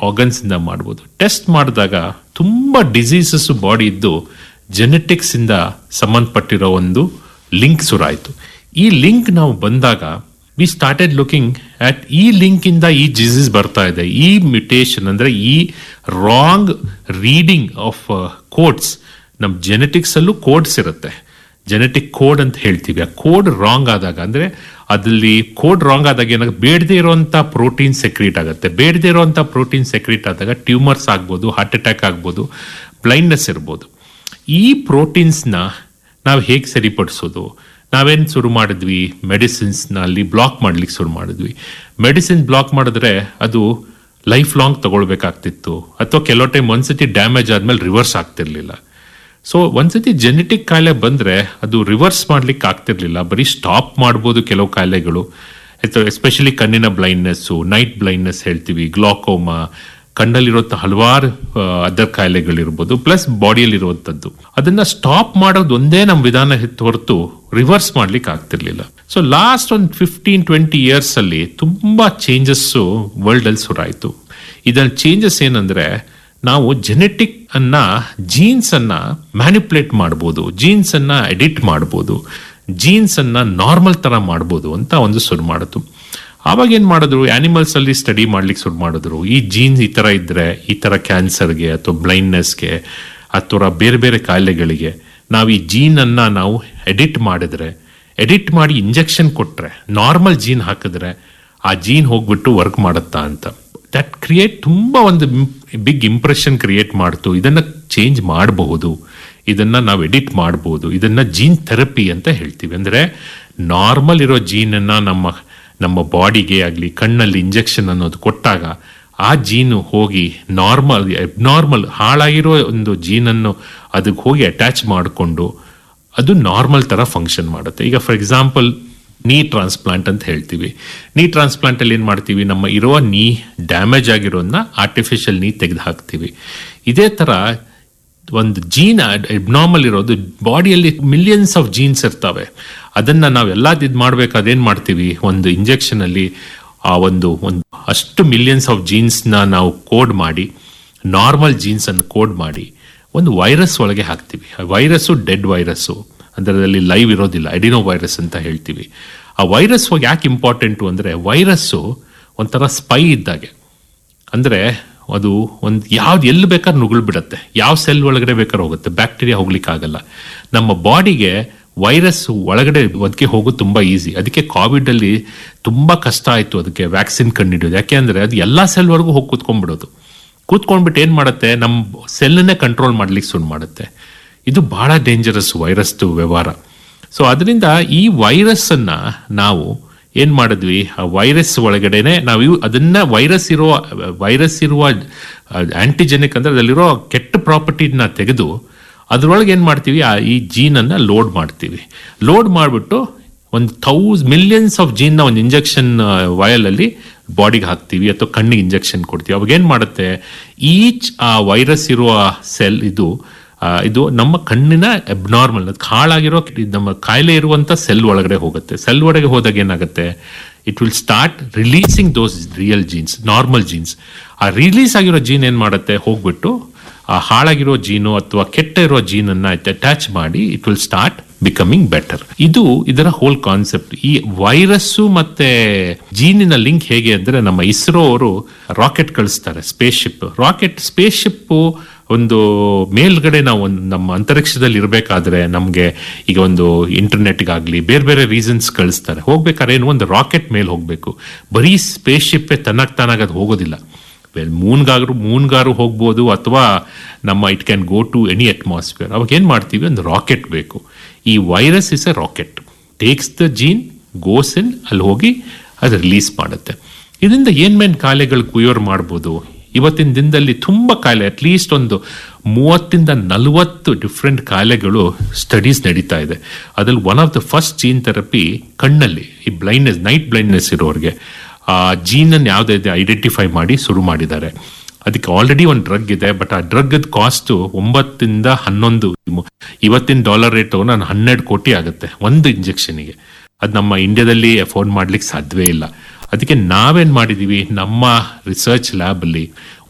organs ಇಂದ ಮಾಡ್ಬೋದು test ಮಾಡಿದಾಗ ತುಂಬಾ ಡಿಸೀಸಸ್ ಬಾಡಿ ಇದ್ದು ಜೆನೆಟಿಕ್ಸ್ ಇಂದ ಸಂಬಂಧಪಟ್ಟಿರೋ ಒಂದು ಲಿಂಕ್ ಶುರುವಾಯಿತು ಈ ಲಿಂಕ್ ನಾವು ಬಂದಾಗ ವಿ ಸ್ಟಾರ್ಟೆಡ್ ಲುಕಿಂಗ್ ಅಟ್ ಈ ಲಿಂಕ್ ಇಂದ ಈ ಡಿಸೀಸ್ ಬರ್ತಾ ಇದೆ ಈ ಮ್ಯುಟೇಷನ್ ಅಂದ್ರೆ ಈ ರಾಂಗ್ ರೀಡಿಂಗ್ ಆಫ್ ಕೋಡ್ಸ್ ನಮ್ಮ ಜೆನೆಟಿಕ್ಸ್ ಅಲ್ಲೂ ಕೋಡ್ಸ್ ಇರುತ್ತೆ ಜೆನೆಟಿಕ್ ಕೋಡ್ ಅಂತ ಹೇಳ್ತೀವಿ ಆ ಕೋಡ್ ರಾಂಗ್ ಆದಾಗ ಅಂದ್ರೆ ಅದಲ್ಲಿ ಕೋಡ್ ರಾಂಗ್ ಆದಾಗ ಏನಾಗ ಬೇಡದೇ ಇರುವಂತ ಪ್ರೋಟೀನ್ ಸೆಕ್ರೀಟ್ ಆಗುತ್ತೆ ಬೇಡದೇ ಇರುವಂತ ಪ್ರೋಟೀನ್ ಸೆಕ್ರೀಟ್ ಆದಾಗ ಟ್ಯೂಮರ್ಸ್ ಆಗ್ಬೋದು ಹಾರ್ಟ್ ಅಟ್ಯಾಕ್ ಆಗ್ಬೋದು ಬ್ಲೈಂಡ್ನೆಸ್ ಇರ್ಬೋದು ಈ ಪ್ರೋಟೀನ್ಸ್ನ ನಾವು ಹೇಗೆ ಸರಿಪಡಿಸೋದು ನಾವೇನು ಶುರು ಮಾಡಿದ್ವಿ ಮೆಡಿಸಿನ್ಸ್ನ ಅಲ್ಲಿ ಬ್ಲಾಕ್ ಮಾಡ್ಲಿಕ್ಕೆ ಶುರು ಮಾಡಿದ್ವಿ ಮೆಡಿಸಿನ್ ಬ್ಲಾಕ್ ಮಾಡಿದ್ರೆ ಅದು ಲೈಫ್ ಲಾಂಗ್ ತಗೊಳ್ಬೇಕಾಗ್ತಿತ್ತು ಅಥವಾ ಕೆಲವು ಟೈಮ್ ಒಂದ್ಸತಿ ಡ್ಯಾಮೇಜ್ ಆದ್ಮೇಲೆ ರಿವರ್ಸ್ ಆಗ್ತಿರ್ಲಿಲ್ಲ ಸೊ ಒಂದ್ಸತಿ ಜೆನೆಟಿಕ್ ಕಾಯಿಲೆ ಬಂದ್ರೆ ಅದು ರಿವರ್ಸ್ ಮಾಡ್ಲಿಕ್ಕೆ ಆಗ್ತಿರ್ಲಿಲ್ಲ ಬರೀ ಸ್ಟಾಪ್ ಮಾಡ್ಬೋದು ಕೆಲವು ಕಾಯಿಲೆಗಳು ಎಸ್ಪೆಷಲಿ ಕಣ್ಣಿನ ಬ್ಲೈಂಡ್ನೆಸ್ಸು ನೈಟ್ ಬ್ಲೈಂಡ್ನೆಸ್ ಹೇಳ್ತೀವಿ ಗ್ಲಾಕೋಮಾ ಕಣ್ಣಲ್ಲಿರುವಂಥ ಹಲವಾರು ಅದರ್ ಕಾಯಿಲೆಗಳಿರ್ಬೋದು ಪ್ಲಸ್ ಬಾಡಿಯಲ್ಲಿರುವಂಥದ್ದು ಅದನ್ನ ಸ್ಟಾಪ್ ಮಾಡೋದು ಒಂದೇ ನಮ್ಮ ವಿಧಾನ ಇತ್ತು ಹೊರತು ರಿವರ್ಸ್ ಮಾಡ್ಲಿಕ್ಕೆ ಆಗ್ತಿರ್ಲಿಲ್ಲ ಸೊ ಲಾಸ್ಟ್ ಒಂದು ಫಿಫ್ಟೀನ್ ಟ್ವೆಂಟಿ ಇಯರ್ಸ್ ಅಲ್ಲಿ ತುಂಬಾ ಚೇಂಜಸ್ ವರ್ಲ್ಡ್ ಅಲ್ಲಿ ಶುರುವಾಯಿತು ಇದ್ರಲ್ಲಿ ಚೇಂಜಸ್ ಏನಂದ್ರೆ ನಾವು ಜೆನೆಟಿಕ್ ಅನ್ನ ಜೀನ್ಸ್ ಅನ್ನ ಮ್ಯಾನಿಪುಲೇಟ್ ಮಾಡ್ಬೋದು ಜೀನ್ಸ್ ಅನ್ನ ಎಡಿಟ್ ಮಾಡ್ಬೋದು ಜೀನ್ಸ್ ಅನ್ನ ನಾರ್ಮಲ್ ತರ ಮಾಡ್ಬೋದು ಅಂತ ಒಂದು ಶುರು ಮಾಡಿತು ಆವಾಗ ಏನ್ ಮಾಡಿದ್ರು ಆನಿಮಲ್ಸ್ ಅಲ್ಲಿ ಸ್ಟಡಿ ಮಾಡ್ಲಿಕ್ಕೆ ಶುರು ಮಾಡಿದ್ರು ಈ ಜೀನ್ಸ್ ಈ ತರ ಇದ್ರೆ ಈ ತರ ಕ್ಯಾನ್ಸರ್ಗೆ ಅಥವಾ ಬ್ಲೈಂಡ್ನೆಸ್ಗೆ ಅಥವಾ ಬೇರೆ ಬೇರೆ ಕಾಯಿಲೆಗಳಿಗೆ ನಾವು ಈ ಜೀನ್ ಅನ್ನ ನಾವು ಎಡಿಟ್ ಮಾಡಿದ್ರೆ ಎಡಿಟ್ ಮಾಡಿ ಇಂಜೆಕ್ಷನ್ ಕೊಟ್ರೆ ನಾರ್ಮಲ್ ಜೀನ್ ಹಾಕಿದ್ರೆ ಆ ಜೀನ್ ಹೋಗ್ಬಿಟ್ಟು ವರ್ಕ್ ಮಾಡುತ್ತಾ ಅಂತ ದಟ್ ಕ್ರಿಯೇಟ್ ತುಂಬಾ ಒಂದು ಬಿಗ್ ಇಂಪ್ರೆಷನ್ ಕ್ರಿಯೇಟ್ ಮಾಡ್ತು ಇದನ್ನ ಚೇಂಜ್ ಮಾಡಬಹುದು ಇದನ್ನ ನಾವು ಎಡಿಟ್ ಮಾಡಬಹುದು ಇದನ್ನ ಜೀನ್ ಥೆರಪಿ ಅಂತ ಹೇಳ್ತೀವಿ ಅಂದ್ರೆ ನಾರ್ಮಲ್ ಇರೋ ಜೀನ್ ಅನ್ನ ನಮ್ಮ ನಮ್ಮ ಬಾಡಿಗೆ ಆಗಲಿ ಕಣ್ಣಲ್ಲಿ ಇಂಜೆಕ್ಷನ್ ಅನ್ನೋದು ಕೊಟ್ಟಾಗ ಆ ಜೀನು ಹೋಗಿ ನಾರ್ಮಲ್ ಎಬ್ನಾರ್ಮಲ್ ಹಾಳಾಗಿರೋ ಒಂದು ಜೀನನ್ನು ಅದಕ್ಕೆ ಹೋಗಿ ಅಟ್ಯಾಚ್ ಮಾಡಿಕೊಂಡು ಅದು ನಾರ್ಮಲ್ ತರ ಫಂಕ್ಷನ್ ಮಾಡುತ್ತೆ ಈಗ ಫಾರ್ ಎಕ್ಸಾಂಪಲ್ ನೀ ಟ್ರಾನ್ಸ್ಪ್ಲಾಂಟ್ ಅಂತ ಹೇಳ್ತೀವಿ ನೀ ಟ್ರಾನ್ಸ್ಪ್ಲಾಂಟ್ ಅಲ್ಲಿ ಏನ್ ಮಾಡ್ತೀವಿ ನಮ್ಮ ಇರುವ ನೀ ಡ್ಯಾಮೇಜ್ ಆಗಿರೋದನ್ನ ಆರ್ಟಿಫಿಷಿಯಲ್ ನೀ ತೆಗೆದು ಹಾಕ್ತೀವಿ ಇದೇ ತರ ಒಂದು ಜೀನ್ ಎಬ್ನಾರ್ಮಲ್ ಇರೋದು ಬಾಡಿಯಲ್ಲಿ ಮಿಲಿಯನ್ಸ್ ಆಫ್ ಜೀನ್ಸ್ ಇರ್ತವೆ ಅದನ್ನ ನಾವೆಲ್ಲ ಇದು ಮಾಡ್ಬೇಕಾದ್ರೆ ಏನ್ ಮಾಡ್ತೀವಿ ಒಂದು ಇಂಜೆಕ್ಷನ್ ಅಲ್ಲಿ ಆ ಒಂದು ಒಂದು ಅಷ್ಟು ಮಿಲಿಯನ್ಸ್ ಆಫ್ ಜೀನ್ಸ್ನ ನಾವು ಕೋಡ್ ಮಾಡಿ ನಾರ್ಮಲ್ ಜೀನ್ಸ್ ಅನ್ನು ಕೋಡ್ ಮಾಡಿ ಒಂದು ವೈರಸ್ ಒಳಗೆ ಹಾಕ್ತೀವಿ ಆ ವೈರಸ್ಸು ಡೆಡ್ ವೈರಸ್ಸು ಅದರಲ್ಲಿ ಲೈವ್ ಇರೋದಿಲ್ಲ ಎಡಿನೋ ವೈರಸ್ ಅಂತ ಹೇಳ್ತೀವಿ ಆ ವೈರಸ್ ಯಾಕೆ ಇಂಪಾರ್ಟೆಂಟು ಅಂದ್ರೆ ವೈರಸ್ಸು ಒಂಥರ ಸ್ಪೈ ಇದ್ದಾಗೆ ಅಂದ್ರೆ ಅದು ಒಂದು ಯಾವ್ದು ಎಲ್ಲಿ ಬೇಕಾದ್ರೆ ನುಗುಳ್ ಬಿಡುತ್ತೆ ಯಾವ ಸೆಲ್ ಒಳಗಡೆ ಬೇಕಾದ್ರೆ ಹೋಗುತ್ತೆ ಬ್ಯಾಕ್ಟೀರಿಯಾ ಹೋಗ್ಲಿಕ್ಕೆ ಆಗಲ್ಲ ನಮ್ಮ ಬಾಡಿಗೆ ವೈರಸ್ ಒಳಗಡೆ ಅದಕ್ಕೆ ಹೋಗೋದು ತುಂಬಾ ಈಸಿ ಅದಕ್ಕೆ ಕೋವಿಡ್ ಅಲ್ಲಿ ತುಂಬಾ ಕಷ್ಟ ಆಯ್ತು ಅದಕ್ಕೆ ವ್ಯಾಕ್ಸಿನ್ ಕಂಡುಹಿಡಿಯೋದು ಯಾಕೆ ಅಂದ್ರೆ ಅದು ಎಲ್ಲಾ ಸೆಲ್ ವರೆಗೂ ಹೋಗಿ ಕೂತ್ಕೊಂಡ್ಬಿಡೋದು ಕೂತ್ಕೊಂಡ್ಬಿಟ್ಟು ಏನ್ ಮಾಡುತ್ತೆ ನಮ್ಮ ಸೆಲ್ನೇ ಕಂಟ್ರೋಲ್ ಮಾಡ್ಲಿಕ್ಕೆ ಶುರು ಮಾಡುತ್ತೆ ಇದು ಬಹಳ ಡೇಂಜರಸ್ ವೈರಸ್ ವ್ಯವಹಾರ ಸೊ ಅದರಿಂದ ಈ ವೈರಸ್ ಅನ್ನ ನಾವು ಏನ್ ಮಾಡಿದ್ವಿ ಆ ವೈರಸ್ ಒಳಗಡೆನೆ ನಾವು ಇವು- ಅದನ್ನ ವೈರಸ್ ಇರುವ ವೈರಸ್ ಇರುವ ಆಂಟಿಜೆನಿಕ್ ಅಂದ್ರೆ ಅದರಲ್ಲಿರೋ ಕೆಟ್ಟ ಪ್ರಾಪರ್ಟಿನ ತೆಗೆದು ಅದ್ರೊಳಗೆ ಏನ್ ಮಾಡ್ತೀವಿ ಆ ಈ ಜೀನ್ ಅನ್ನ ಲೋಡ್ ಮಾಡ್ತೀವಿ ಲೋಡ್ ಮಾಡಿಬಿಟ್ಟು ಒಂದು ಥೌಸ್ ಮಿಲಿಯನ್ಸ್ ಆಫ್ ಜೀನ್ನ ಒಂದು ಇಂಜೆಕ್ಷನ್ ವಯಲ್ ಅಲ್ಲಿ ಬಾಡಿಗೆ ಹಾಕ್ತೀವಿ ಅಥವಾ ಕಣ್ಣಿಗೆ ಇಂಜೆಕ್ಷನ್ ಕೊಡ್ತೀವಿ ಅವಾಗ ಏನ್ ಮಾಡುತ್ತೆ ಈಚ್ ಆ ವೈರಸ್ ಇರುವ ಸೆಲ್ ಇದು ಆ, ಇದು ನಮ್ಮ ಕಣ್ಣಿನ ಅಬ್ನಾರ್ಮಲ್ ಹಾಳಾಗಿರೋ ಕಿ- ನಮ್ಮ ಕಾಯಿಲೆ ಇರುವಂತ ಸೆಲ್ ಒಳಗಡೆ ಹೋಗುತ್ತೆ ಸೆಲ್ ಒಳಗೆ ಹೋದಾಗ ಏನಾಗುತ್ತೆ it will start releasing those real genes normal genes ಆ ರಿಲೀಸ್ ಆಗಿರೋ ಜೀನ್ ಏನ್ ಮಾಡುತ್ತೆ ಹೋಗ್ಬಿಟ್ಟು ಆ ಹಾಳಾಗಿರೋ ಜೀನು ಅಥವಾ ಕೆಟ್ಟ ಇರೋ ಜೀನ್ ಅನ್ನ ಅಟ್ಯಾಚ್ ಮಾಡಿ it will start becoming better ಇದು ಇದರ ಹೋಲ್ ಕಾನ್ಸೆಪ್ಟ್ ಈ ವೈರಸ್ಸು ಮತ್ತೆ ಜೀನಿನ ಲಿಂಕ್ ಹೇಗೆ ಅಂದ್ರೆ ನಮ್ಮ ಇಸ್ರೋ ಅವರು ರಾಕೆಟ್ ಕಳಿಸ್ತಾರೆ spaceship rocket spaceship ಒಂದು ಮೇಲ್ಗಡೆ ನಾವು ಒಂದು ನಮ್ಮ ಅಂತರಿಕ್ಷದಲ್ಲಿ ಇರಬೇಕಾದ್ರೆ ನಮ್ಗೆ ಈಗ ಒಂದು ಇಂಟರ್ನೆಟ್ಗಾಗ್ಲಿ ಬೇರೆ ಬೇರೆ ರೀಸನ್ಸ್ ಕಳಿಸ್ತಾರೆ ಹೋಗ್ಬೇಕಾದ್ರೆ ಏನು ಒಂದು ರಾಕೆಟ್ ಮೇಲೆ ಹೋಗ್ಬೇಕು ಬರೀ ಸ್ಪೇಸ್ ಶಿಪ್ ತನ್ನಕ್ ತಾನಾಗ ಅದು ಹೋಗೋದಿಲ್ಲ ವೆಲ್ ಮೂನ್ಗಾದ್ರು ಮೂನ್ಗಾರು ಹೋಗ್ಬೋದು ಅಥವಾ ನಮ್ಮ it can go to any atmosphere ಅವಾಗ ಏನ್ ಮಾಡ್ತೀವಿ ಒಂದು ರಾಕೆಟ್ ಬೇಕು ಈ virus is a rocket takes the gene goes in ಅಲ್ಲಿ ಹೋಗಿ ಅದು ರಿಲೀಸ್ ಮಾಡುತ್ತೆ ಇದರಿಂದ ಏನ್ ಮೇನ್ ಕಾಯಿಲೆಗಳು ಕ್ಯೂರ್ ಮಾಡ್ಬೋದು ಇವತ್ತಿನ ದಿನದಲ್ಲಿ ತುಂಬಾ ಕಾಯಿಲೆ ಅಟ್ಲೀಸ್ಟ್ ಒಂದು ಮೂವತ್ತಿಂದ ನಲವತ್ತು ಡಿಫ್ರೆಂಟ್ ಕಾಯಿಲೆಗಳು ಸ್ಟಡೀಸ್ ನಡೀತಾ ಇದೆ ಅದ್ರಲ್ಲಿ one of the first gene therapy ಕಣ್ಣಲ್ಲಿ ಈ ಬ್ಲೈಂಡ್ನೆಸ್ ನೈಟ್ ಬ್ಲೈಂಡ್ನೆಸ್ ಇರೋರಿಗೆ ಆ ಜೀನ್ ಅನ್ನು ಯಾವುದಿದೆ ಐಡೆಂಟಿಫೈ ಮಾಡಿ ಶುರು ಮಾಡಿದ್ದಾರೆ ಅದಕ್ಕೆ ಆಲ್ರೆಡಿ ಒಂದು ಡ್ರಗ್ ಇದೆ ಬಟ್ ಆ ಡ್ರಗ್ ಕಾಸ್ಟ್ ಒಂಬತ್ತಿಂದ ಹನ್ನೊಂದು ಇವತ್ತಿನ ಡಾಲರ್ ರೇಟ್ ನಾನು ಹನ್ನೆರಡು ಕೋಟಿ ಆಗುತ್ತೆ ಒಂದು ಇಂಜೆಕ್ಷನ್ಗೆ ಅದು ನಮ್ಮ ಇಂಡಿಯಾದಲ್ಲಿ ಅಫೋರ್ಡ್ ಮಾಡ್ಲಿಕ್ಕೆ ಸಾಧ್ಯವೇ ಇಲ್ಲ ಅದಕ್ಕೆ ನಾವೇನ್ ಮಾಡಿದೀವಿ ನಮ್ಮ ರಿಸರ್ಚ್ ಲ್ಯಾಬ್ ಅಲ್ಲಿ